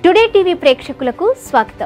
today TV ప్రేక్షకులకు స్వాగతం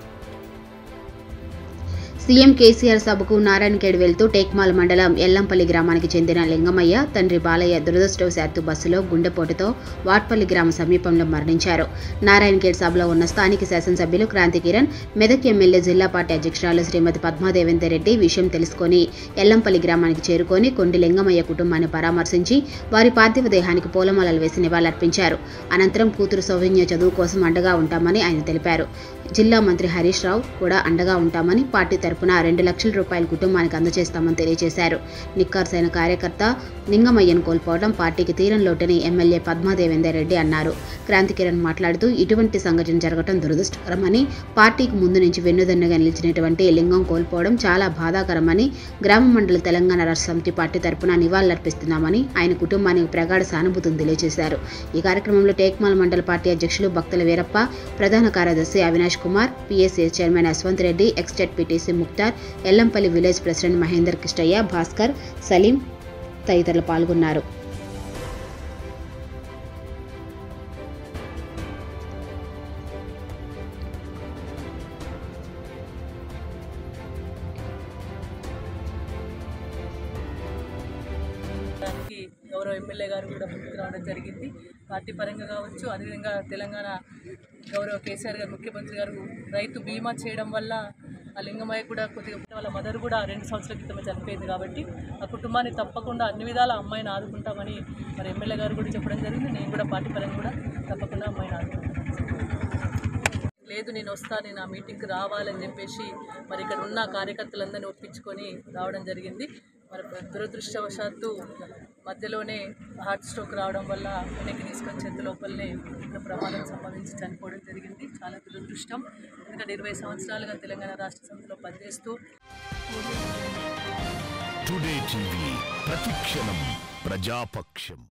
CM KCR సభకు నారాయణఖేడ్ వెళ్తూ టేక్మాల్ మండలం ఎల్లంపల్లి గ్రామానికి చెందిన లింగమయ్య తండ్రి బాలయ్య దురదృష్టవశాత్తు బస్సులో గుండెపోటుతో వాట్పల్లి గ్రామ సమీపంలో మరణించారు నారాయణఖేడ్ సభలో ఉన్న స్థానిక శాసనసభ్యులు క్రాంతి కిరణ్ మెదక్ ఎమ్మెల్యే జిల్లా పార్టీ అధ్యక్షురాలు శ్రీమతి పద్మాదేవేందర్ రెడ్డి విషయం తెలుసుకొని ఎల్లంపల్లి గ్రామానికి చేరుకొని కొండి లింగమయ్య కుటుంబాన్ని పరామర్శించి వారి పార్థివ దేహానికి పూలమాలలు వేసి నివాళులర్పించారు అనంతరం కూతురు సౌజన్య చదువు కోసం అండగా ఉంటామని ఆయన తెలిపారు జిల్లా మంత్రి హరీష్ రావు కూడా అండగా ఉంటామని పార్టీ తరపున రెండు లక్షల రూపాయల కుటుంబానికి అందజేస్తామని తెలియజేశారు నిక్కార్సైన కార్యకర్త లింగమయ్యను కోల్పోవడం పార్టీకి తీరం లోటని ఎమ్మెల్యే పద్మాదేవేందర్ రెడ్డి అన్నారు క్రాంతి కిరణ్ మాట్లాడుతూ ఇటువంటి సంఘటన జరగడం దురదృష్టకరమని పార్టీకి ముందు నుంచి వెన్నుదన్నుగా నిలిచినటువంటి లింగం కోల్పోవడం చాలా బాధాకరమని గ్రామ మండల తెలంగాణ రాష్ట్ర సమితి పార్టీ తరపున నివాళులర్పిస్తున్నామని ఆయన కుటుంబానికి ప్రగాఢ సానుభూతిని తెలియజేశారు ఈ కార్యక్రమంలో టేక్మాల్ మండల పార్టీ అధ్యక్షులు భక్తుల వీరప్ప ప్రధాన కార్యదర్శి అవినాష్ కుమార్ పిఎస్ఏ చైర్మన్ యశ్వంత్ రెడ్డి ఎక్స్టెట్ PTC Mukhtar Yellampalli village president Mahender Kishtaiah Bhaskar Saleem తదితరులు పాల్గొన్నారు దానికి గౌరవ ఎమ్మెల్యే గారు కూడా ముందుకు రావడం జరిగింది పార్టీ పరంగా కావచ్చు అదేవిధంగా తెలంగాణ గౌరవ కేసీఆర్ గారు ముఖ్యమంత్రి గారు రైతు బీమా చేయడం వల్ల ఆ లింగమయ్య కూడా కొద్దిగా వాళ్ళ మదర్ కూడా రెండు సంవత్సరాల క్రితమే చనిపోయింది కాబట్టి ఆ కుటుంబాన్ని తప్పకుండా అన్ని విధాల అమ్మాయిని ఆదుకుంటామని మరి ఎమ్మెల్యే గారు కూడా చెప్పడం జరిగింది నేను కూడా పార్టీ పరంగా కూడా తప్పకుండా అమ్మాయిని ఆదుకుంటాను లేదు నేను వస్తా నేను ఆ మీటింగ్కి రావాలని చెప్పేసి మరి ఇక్కడ ఉన్న కార్యకర్తలందరినీ ఒప్పించుకొని రావడం జరిగింది మరి దురదృష్టవశాత్తు మధ్యలోనే హార్ట్ స్ట్రోక్ రావడం వల్ల వెనక్కి తీసుకొని చేతి లోపలనే ఇక్కడ ప్రమాదం సంభవించి చనిపోవడం జరిగింది చాలా దురదృష్టం ఎందుకంటే ఇరవై సంవత్సరాలుగా తెలంగాణ రాష్ట్ర సమితిలో పనిచేస్తూ టుడే టీవీ ప్రతిక్షణం ప్రజాపక్షం